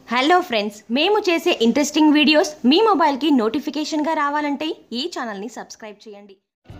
hello friends మేము చేసే interesting videos మీ మొబైల్కి నోటిఫికేషన్గా రావాలంటే ఈ ఛానల్ని సబ్స్క్రైబ్ చేయండి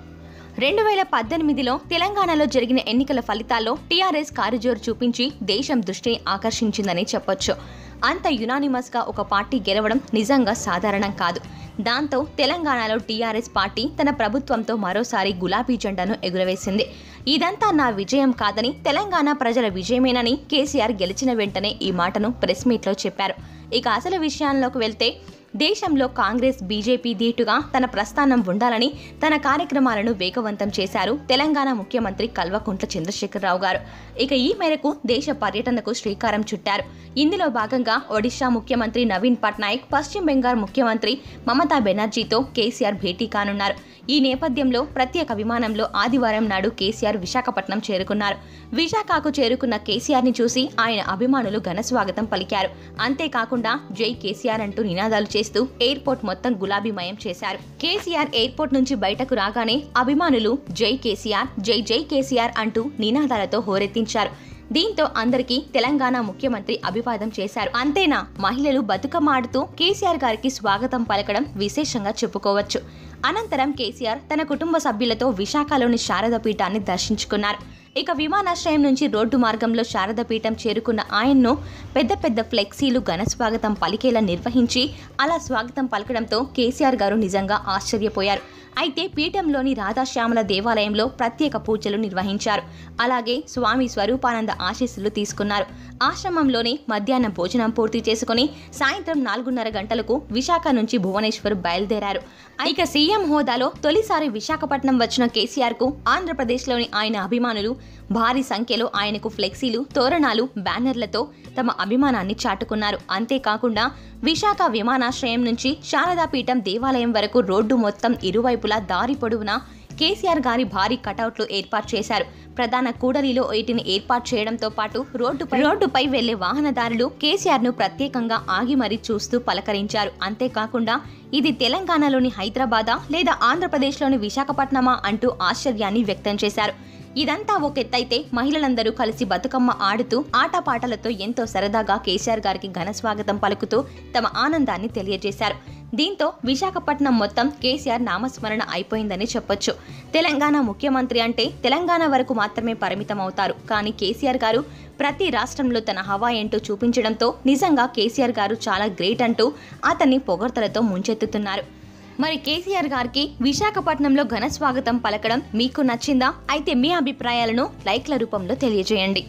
రెండు వేల పద్దెనిమిదిలో తెలంగాణలో జరిగిన ఎన్నికల ఫలితాల్లో టీఆర్ఎస్ కారుజోరు చూపించి దేశం దృష్టిని ఆకర్షించిందని చెప్పొచ్చు అంత యునానిమస్గా ఒక పార్టీ గెలవడం నిజంగా సాధారణం కాదు దాంతో తెలంగాణలో టీఆర్ఎస్ పార్టీ తన ప్రభుత్వంతో మరోసారి గులాబీ జెండాను ఎగురవేసింది ఇదంతా నా విజయం కాదని తెలంగాణ ప్రజల విజయమేనని కేసీఆర్ గెలిచిన వెంటనే ఈ మాటను ప్రెస్ మీట్లో చెప్పారు ఇక అసలు విషయాల్లోకి వెళ్తే దేశంలో కాంగ్రెస్ బీజేపీ దీటుగా తన ప్రస్థానం ఉండాలని తన కార్యక్రమాలను వేగవంతం చేశారు తెలంగాణ ముఖ్యమంత్రి కల్వకుంట్ల చంద్రశేఖరరావు గారు ఇక ఈ మేరకు దేశ పర్యటనకు శ్రీకారం చుట్టారు ఇందులో భాగంగా ఒడిశా ముఖ్యమంత్రి నవీన్ పట్నాయక్ పశ్చిమ బెంగాల్ ముఖ్యమంత్రి మమతా బెనర్జీతో కేసీఆర్ భేటీ కానున్నారు ఈ నేపథ్యంలో ప్రత్యేక విమానంలో ఆదివారం నాడు కేసీఆర్ విశాఖపట్నం చేరుకున్నారు విశాఖకు చేరుకున్న కేసీఆర్ ని చూసి ఆయన అభిమానులు ఘన స్వాగతం పలికారు అంతేకాకుండా జై కేసీఆర్ అంటూ నినాదాలు చేస్తూ ఎయిర్పోర్ట్ మొత్తం గులాబీమయం చేశారు కేసీఆర్ ఎయిర్పోర్ట్ నుంచి బయటకు రాగానే అభిమానులు జై కేసీఆర్ జై జై కేసీఆర్ అంటూ నినాదాలతో హోరెత్తించారు దీంతో అందరికీ తెలంగాణ ముఖ్యమంత్రి అభివాదం చేశారు అంతేనా మహిళలు బతుకమ్మ ఆడుతూ కేసీఆర్ గారికి స్వాగతం పలకడం విశేషంగా చెప్పుకోవచ్చు అనంతరం కేసీఆర్ తన కుటుంబ సభ్యులతో విశాఖలోని శారద పీఠాన్ని దర్శించుకున్నారు ఇక విమానాశ్రయం నుంచి రోడ్డు మార్గంలో శారద పీఠం చేరుకున్న ఆయన్ను పెద్ద పెద్ద ఫ్లెక్సీలు ఘన స్వాగతం పలికేలా నిర్వహించి అలా స్వాగతం పలకడంతో కేసీఆర్ గారు నిజంగా ఆశ్చర్యపోయారు అయితే పీఠంలోని రాధాశ్యామల దేవాలయంలో ప్రత్యేక పూజలు నిర్వహించారు అలాగే స్వామి స్వరూపానంద ఆశీస్సులు తీసుకున్నారు ఆశ్రమంలోనే మధ్యాహ్నం భోజనం పూర్తి చేసుకుని సాయంత్రం నాలుగున్నర గంటలకు విశాఖ నుంచి భువనేశ్వర్ బయలుదేరారు ఇక సీఎం హోదాలో తొలిసారి విశాఖపట్నం వచ్చిన కేసీఆర్ కు ఆంధ్రప్రదేశ్లోని ఆయన అభిమానులు భారీ సంఖ్యలో ఆయనకు ఫ్లెక్సీలు తోరణాలు బ్యానర్లతో తమ అభిమానాన్ని చాటుకున్నారు అంతేకాకుండా విశాఖ విమానాశ్రయం నుంచి శారదాపీఠం దేవాలయం వరకు రోడ్డు మొత్తం ఇరువైపులా దారి పొడవునా కేసీఆర్ గారి భారీ కటౌట్లు ఏర్పాటు చేశారు ప్రధాన కూడలిలో వీటిని ఏర్పాటు చేయడంతో పాటు రోడ్డుపై రోడ్డుపై వెళ్లే వాహనదారులు కేసీఆర్ ను ప్రత్యేకంగా ఆగి మరీ చూస్తూ పలకరించారు అంతేకాకుండా ఇది తెలంగాణలోని హైదరాబాదా లేదా ఆంధ్రప్రదేశ్లోని విశాఖపట్నమా అంటూ ఆశ్చర్యాన్ని వ్యక్తం చేశారు ఇదంతా ఒక ఎత్తైతే మహిళలందరూ కలిసి బతుకమ్మ ఆడుతూ ఆటపాటలతో ఎంతో సరదాగా కేసీఆర్ గారికి ఘన స్వాగతం పలుకుతూ తమ ఆనందాన్ని తెలియజేశారు దీంతో విశాఖపట్నం మొత్తం కేసీఆర్ నామస్మరణ అయిపోయిందని చెప్పొచ్చు తెలంగాణ ముఖ్యమంత్రి అంటే తెలంగాణ వరకు మాత్రమే పరిమితం అవుతారు కానీ కేసీఆర్ గారు ప్రతి రాష్ట్రంలో తన హవా ఏంటో చూపించడంతో నిజంగా కేసీఆర్ గారు చాలా గ్రేట్ అంటూ అతన్ని పొగడ్తలతో ముంచెత్తుతున్నారు మరి కేసీఆర్ గారికి విశాఖపట్నంలో ఘన స్వాగతం పలకడం మీకు నచ్చిందా అయితే మీ అభిప్రాయాలను లైక్ల రూపంలో తెలియజేయండి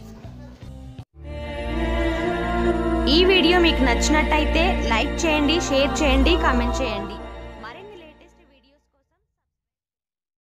ఈ వీడియో మీకు నచ్చినట్టయితే లైక్ చేయండి షేర్ చేయండి కామెంట్ చేయండి